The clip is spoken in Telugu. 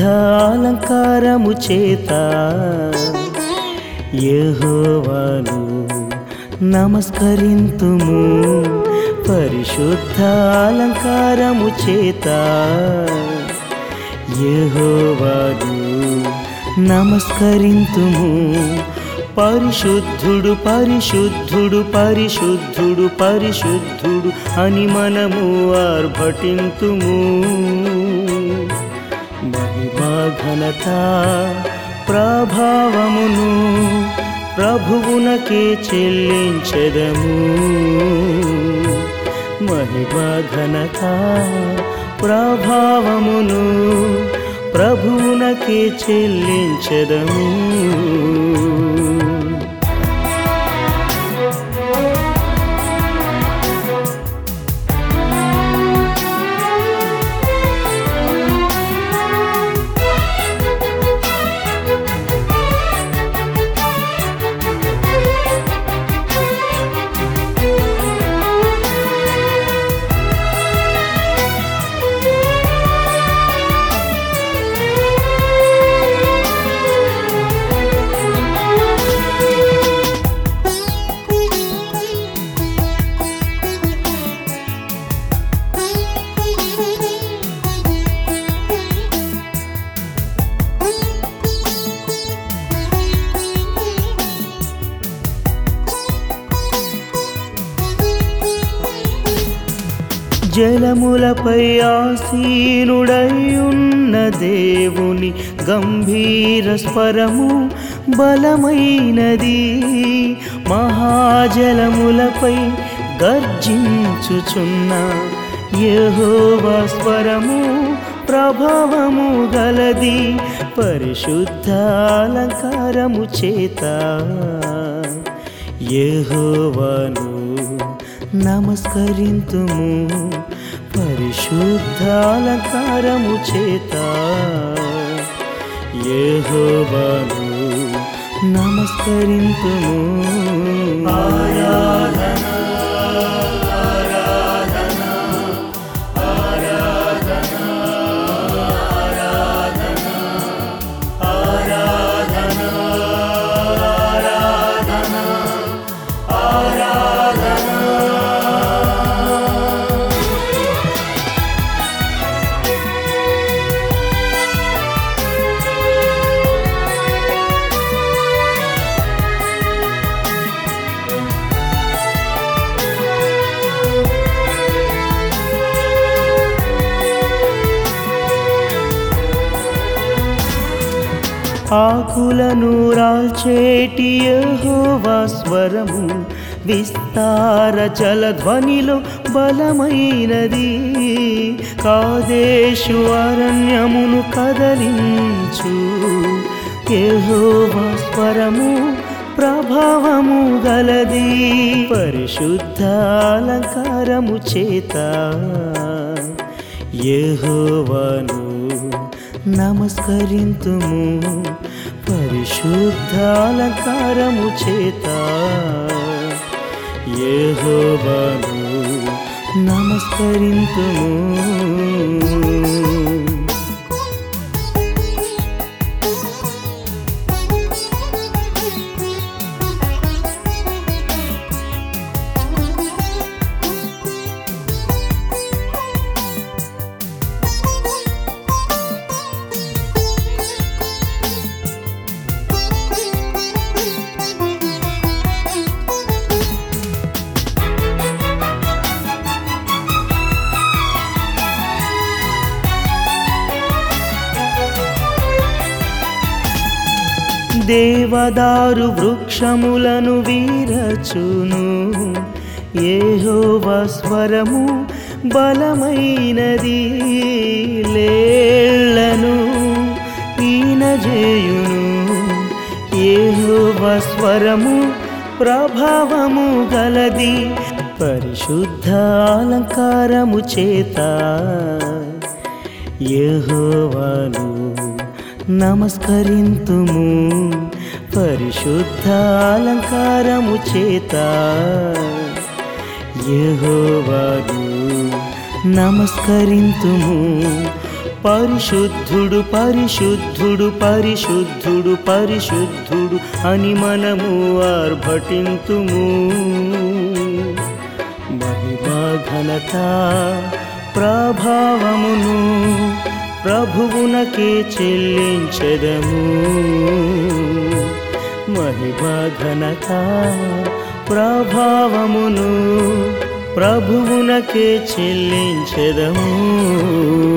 పరిశుద్ధాలంకారము చేత యెహోవాను నమస్కరింతుము పరిశుద్ధాలంకారము చేత యెహోవాను నమస్కరింతుము పరిశుద్ధుడు పరిశుద్ధుడు పరిశుద్ధుడు పరిశుద్ధుడు అని మనము ఆర్భటింతుము మహిమా ఘనత ప్రభావమును ప్రభువునకే చెల్లించదము మహిమా ఘనత ప్రభావమును ప్రభువునకే చెల్లించదము జలములపై ఆసీనుడై ఉన్న దేవుని గంభీర స్వరము బలమైనది మహాజలములపై గర్జించుచున్న యెహోవా స్వరము ప్రభావము గలది పరిశుద్ధాలంకారము చేత యెహోవాను నమస్కరింతుము పరిశుద్ధాలంకారము చేత యెహోవాను నమస్కరింతుము ఆరాధన ఆకులను రాల్చేటి యెహోవా స్వరము విస్తార జలధ్వనిలో బలమైనది కాదేశు అరణ్యమును కదలించు యెహోవా స్వరము ప్రభావము గలది పరిశుద్ధాలంకారము చేత యెహోవాను నమస్కరింతుము పరిశుద్ధాలంకారము చేత యెహోవాను నమస్కరింతుము దేవదారు వృక్షములను వీరచును ఏహోవా స్వరము బలమైనది లేళ్లను ఈనజేయును ఏహోవా స్వరము ప్రభావము గలది పరిశుద్ధాలంకారము చేత యెహోవాను నమస్కరింతుము పరిశుద్ధాలంకారము చేత యెహోవాను నమస్కరింతుము పరిశుద్ధుడు పరిశుద్ధుడు పరిశుద్ధుడు పరిశుద్ధుడు అని మనము ఆర్భటింతుము మహిమా ఘనత ప్రభావమును ప్రభువునకే చెల్లించెదము మహిమా ఘనత ప్రభావమును ప్రభువునకే చెల్లించెదము